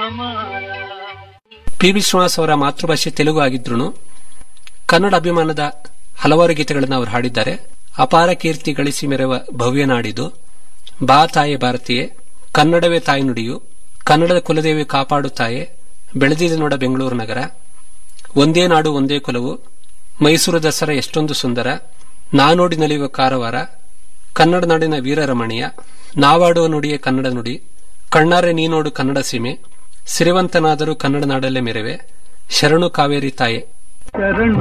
P B Srinivas ಅವರ ಮಾತೃಭಾಷೆ ತೆಲುಗು ಆಗಿದ್ರು ಕನ್ನಡ ಅಭಿಮಾನದ ಹಲವಾರು ಗೀತೆಗಳನ್ನು ಅವರು ಹಾಡಿದ್ದಾರೆ ಅಪಾರ ಕೀರ್ತಿ ಗಳಿಸಿ ಮೆರೆವ ಭವ್ಯ ನಾಡಿದು ಬಾ ತಾಯಿ ಭಾರತೀಯೆ ಕನ್ನಡವೇ ತಾಯಿ ನುಡಿಯು ಕನ್ನಡದ ಕುಲದೇವಿ ಕಾಪಾಡು ತಾಯೆ ಬೆಳೆದಿದೆ ನೋಡ ಬೆಂಗಳೂರು ನಗರ ಒಂದೇ ನಾಡು ಒಂದೇ ಕುಲವು ಮೈಸೂರು ದಸರಾ ಎಷ್ಟೊಂದು ಸುಂದರ ನಾನೋಡಿ ನಲಿಯುವ ಕಾರವಾರ ಕನ್ನಡ ನಾಡಿನ ವೀರರಮಣೀಯ ನಾವಾಡುವ ನುಡಿಯೇ ಕನ್ನಡ ನುಡಿ ಕಣ್ಣಾರೆ ನೀನೋಡು ಕನ್ನಡ ಸೀಮೆ ಸಿರಿವಂತನಾದರೂ ಕನ್ನಡ ನಾಡಲ್ಲೇ ಮೆರೆವೆ ಶರಣು ಕಾವೇರಿ ತಾಯೆ